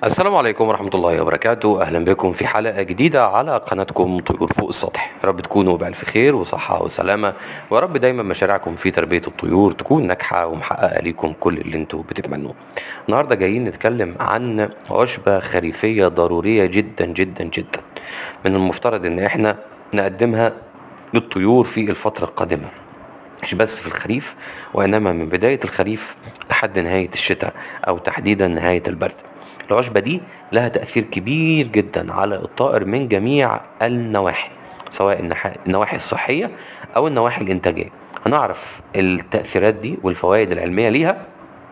السلام عليكم ورحمة الله وبركاته أهلا بكم في حلقة جديدة على قناتكم طيور فوق السطح يا رب تكونوا بألف خير وصحة وسلامة ويا رب دايما مشاريعكم في تربية الطيور تكون ناجحة ومحققة ليكم كل اللي انتوا بتتمنوه النهاردة جايين نتكلم عن عشبة خريفية ضرورية جدا جدا جدا من المفترض ان احنا نقدمها للطيور في الفترة القادمة مش بس في الخريف وإنما من بداية الخريف لحد نهاية الشتاء أو تحديدا نهاية البرد العشبة دي لها تأثير كبير جدا على الطائر من جميع النواحي سواء النح- النواحي الصحية أو النواحي الإنتاجية هنعرف التأثيرات دي والفوائد العلمية ليها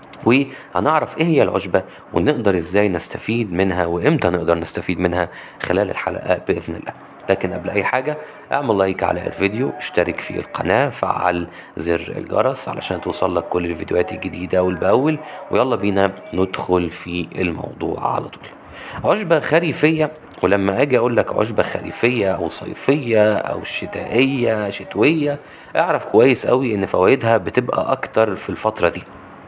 وهنعرف ايه هي العشبة ونقدر ازاي نستفيد منها وامتى نقدر نستفيد منها خلال الحلقات بإذن الله لكن قبل اي حاجة اعمل لايك على الفيديو اشترك في القناة فعل زر الجرس علشان توصل لك كل الفيديوهات الجديدة اول باول ويلا بينا ندخل في الموضوع على طول عشبة خريفية ولما اجي اقول لك عشبة خريفية او صيفية او شتائية شتوية اعرف كويس قوي ان فوائدها بتبقى اكتر في الفترة دي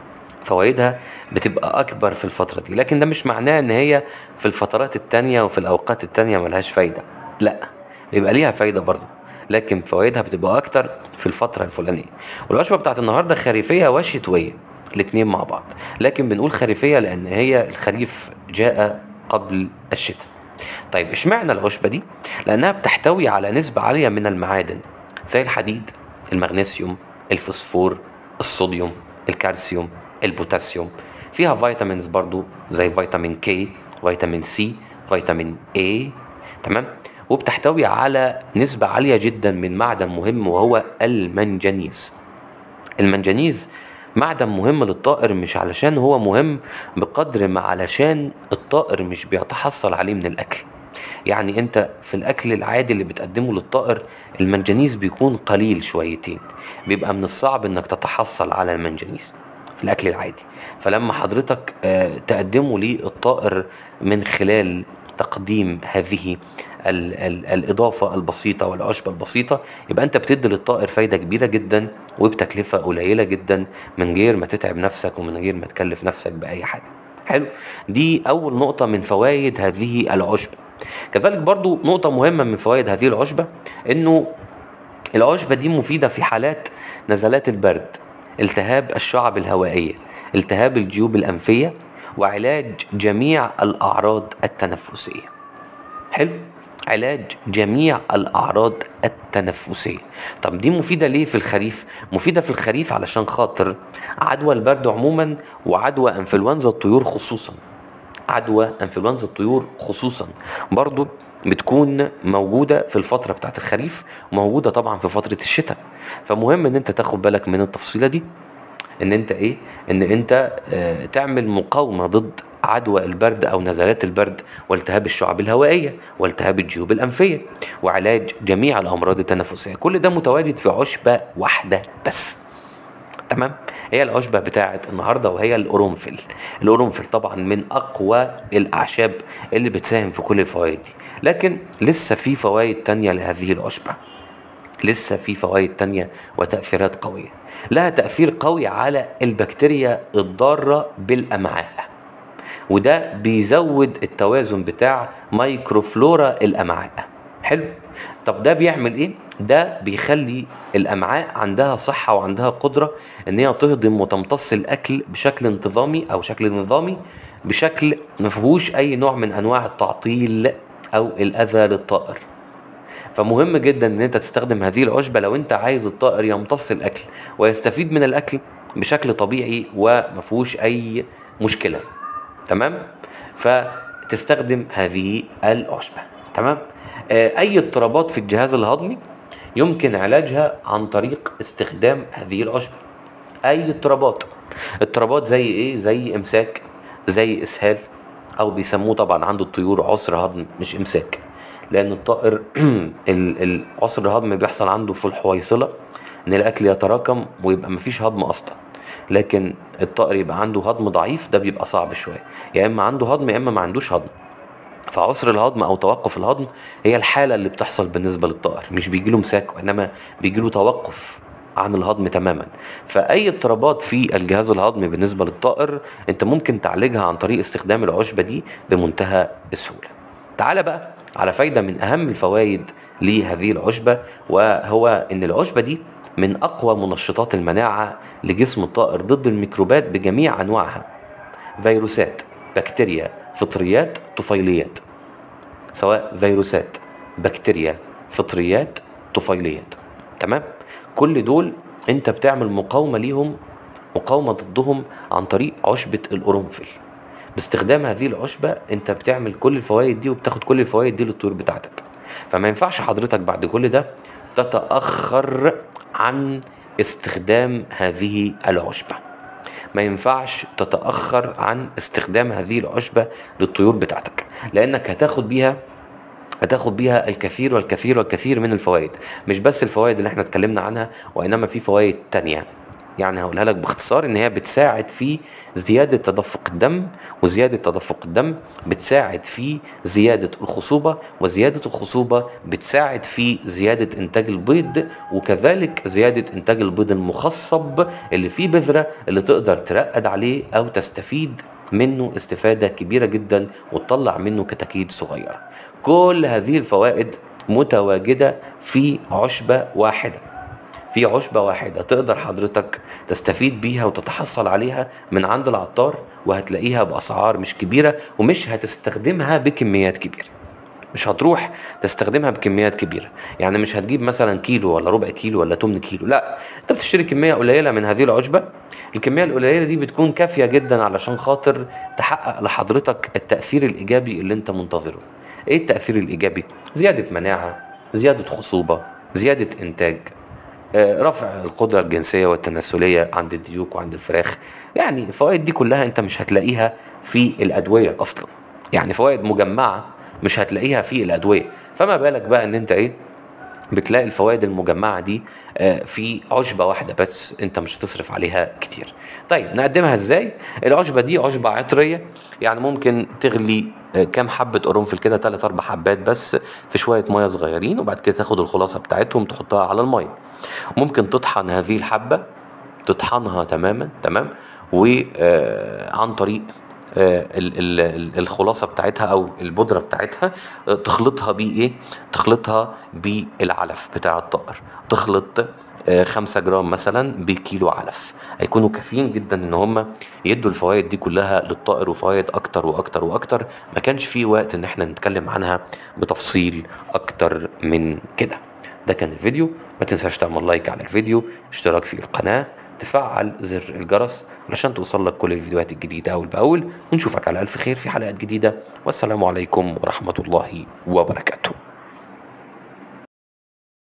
فوائدها بتبقى اكبر في الفترة دي لكن ده مش معناه ان هي في الفترات التانية وفي الاوقات التانية ملهاش فايدة لا بيبقى ليها فايدة برضه لكن فوائدها بتبقى اكتر في الفترة الفلانية والوجبة بتاعت النهاردة خريفية وشتوية الاتنين مع بعض لكن بنقول خريفية لان هي الخريف جاء قبل الشتاء طيب اشمعنى العشبة دي لانها بتحتوي على نسبة عالية من المعادن زي الحديد المغنيسيوم الفوسفور الصوديوم الكالسيوم البوتاسيوم فيها فيتامينز برضو زي فيتامين كي فيتامين سي فيتامين اي تمام وبتحتوي على نسبة عالية جدا من معدن مهم وهو المنجنيز المنجنيز معدن مهم للطائر مش علشان هو مهم بقدر ما علشان الطائر مش بيتحصل عليه من الاكل يعني انت في الاكل العادي اللي بتقدمه للطائر المنجنيز بيكون قليل شويتين بيبقى من الصعب انك تتحصل على المنجنيز في الاكل العادي فلما حضرتك آه، تقدمه للطائر من خلال تقديم هذه ال ال الإضافة البسيطة والعشبة البسيطة يبقى أنت بتدي للطائر فايدة كبيرة جدا وبتكلفة قليلة جدا من غير ما تتعب نفسك ومن غير ما تكلف نفسك بأي حاجة حلو دي أول نقطة من فوائد هذه العشبة كذلك برضو نقطة مهمة من فوائد هذه العشبة إنه العشبة دي مفيدة في حالات نزلات البرد التهاب الشعب الهوائية التهاب الجيوب الأنفية وعلاج جميع الأعراض التنفسية حلو علاج جميع الأعراض التنفسية طب دي مفيدة ليه في الخريف مفيدة في الخريف علشان خاطر عدوى البرد عموما وعدوى انفلونزا الطيور خصوصا عدوى انفلونزا الطيور خصوصا برضو بتكون موجودة في الفترة بتاعت الخريف وموجودة طبعا في فترة الشتاء فمهم ان انت تاخد بالك من التفصيلة دي ان انت ايه ان انت آه، تعمل مقاومة ضد عدوى البرد او نزلات البرد والتهاب الشعب الهوائية والتهاب الجيوب الانفية وعلاج جميع الامراض التنفسية كل ده متواجد في عشبة واحدة بس تمام هي العشبة بتاعت النهاردة وهي القرنفل القرنفل طبعا من أقوى الأعشاب اللي بتساهم في كل الفوائد دي لكن لسه في فوائد تانية لهذه العشبة لسه في فوائد تانية وتأثيرات قوية لها تأثير قوي على البكتيريا الضارة بالأمعاء وده بيزود التوازن بتاع مايكروفلورا الامعاء حلو طب ده بيعمل ايه ده بيخلي الامعاء عندها صحه وعندها قدره ان هي تهضم وتمتص الاكل بشكل انتظامي او شكل نظامي بشكل ما فيهوش اي نوع من انواع التعطيل او الاذى للطائر فمهم جدا ان انت تستخدم هذه العشبه لو انت عايز الطائر يمتص الاكل ويستفيد من الاكل بشكل طبيعي وما فيهوش اي مشكله تمام فتستخدم هذه العشبة تمام آه، اي اضطرابات في الجهاز الهضمي يمكن علاجها عن طريق استخدام هذه العشبة اي اضطرابات اضطرابات زي ايه زي امساك زي اسهال او بيسموه طبعا عند الطيور عسر هضم مش امساك لان الطائر ال- ال- عسر الهضم بيحصل عنده في الحويصله ان الاكل يتراكم ويبقى مفيش هضم اصلا لكن الطائر يبقى عنده هضم ضعيف ده بيبقى صعب شويه يا اما عنده هضم يا اما ما عندوش هضم فعسر الهضم او توقف الهضم هي الحاله اللي بتحصل بالنسبه للطائر مش بيجي له مساك وانما بيجي له توقف عن الهضم تماما فاي اضطرابات في الجهاز الهضمي بالنسبه للطائر انت ممكن تعالجها عن طريق استخدام العشبه دي بمنتهى السهوله تعال بقى على فايده من اهم الفوائد لهذه العشبه وهو ان العشبه دي من اقوى منشطات المناعه لجسم الطائر ضد الميكروبات بجميع انواعها فيروسات بكتيريا فطريات طفيليات سواء فيروسات بكتيريا فطريات طفيليات تمام كل دول انت بتعمل مقاومه ليهم مقاومه ضدهم عن طريق عشبه القرنفل باستخدام هذه العشبه انت بتعمل كل الفوائد دي وبتاخد كل الفوائد دي للطيور بتاعتك فما ينفعش حضرتك بعد كل ده تتاخر عن استخدام هذه العشبه ما ينفعش تتاخر عن استخدام هذه العشبه للطيور بتاعتك لانك هتاخد بيها هتاخد بيها الكثير والكثير والكثير من الفوائد مش بس الفوائد اللي احنا اتكلمنا عنها وانما في فوائد تانية يعني هقولها لك باختصار ان هي بتساعد في زيادة تدفق الدم وزيادة تدفق الدم بتساعد في زيادة الخصوبة وزيادة الخصوبة بتساعد في زيادة انتاج البيض وكذلك زيادة انتاج البيض المخصب اللي فيه بذرة اللي تقدر ترقد عليه او تستفيد منه استفادة كبيرة جدا وتطلع منه كتاكيت صغيرة كل هذه الفوائد متواجدة في عشبة واحدة في عشبة واحدة تقدر حضرتك تستفيد بيها وتتحصل عليها من عند العطار وهتلاقيها بأسعار مش كبيرة ومش هتستخدمها بكميات كبيرة مش هتروح تستخدمها بكميات كبيرة يعني مش هتجيب مثلا كيلو ولا ربع كيلو ولا 8 كيلو لا انت بتشتري كمية قليلة من هذه العشبة الكمية القليلة دي بتكون كافية جدا علشان خاطر تحقق لحضرتك التأثير الإيجابي اللي انت منتظره ايه التأثير الإيجابي زيادة مناعة زيادة خصوبة زيادة إنتاج آه، رفع القدرة الجنسية والتناسلية عند الديوك وعند الفراخ يعني الفوائد دي كلها انت مش هتلاقيها في الأدوية أصلا يعني فوائد مجمعة مش هتلاقيها في الأدوية فما بالك بقى ان انت ايه بتلاقي الفوائد المجمعة دي آه، في عشبة واحدة بس انت مش هتصرف عليها كتير طيب نقدمها ازاي العشبة دي عشبة عطرية يعني ممكن تغلي آه، كام حبة قرنفل كده تلات اربع حبات بس في شوية مية صغيرين وبعد كده تاخد الخلاصة بتاعتهم تحطها على المية ممكن تطحن هذه الحبة تطحنها تماما تمام وعن طريق آه، ال- ال- ال- الخلاصة بتاعتها او البودرة بتاعتها آه، تخلطها بايه تخلطها بالعلف بتاع الطائر تخلط آه، خمسة جرام مثلا بكيلو علف هيكونوا كافيين جدا ان هم يدوا الفوائد دي كلها للطائر وفوائد اكتر واكتر واكتر ما كانش فيه وقت ان احنا نتكلم عنها بتفصيل اكتر من كده ده كان الفيديو ما تنساش تعمل لايك على الفيديو اشتراك في القناة تفعل زر الجرس علشان توصل لك كل الفيديوهات الجديدة أول بأول ونشوفك على ألف خير في حلقات جديدة والسلام عليكم ورحمة الله وبركاته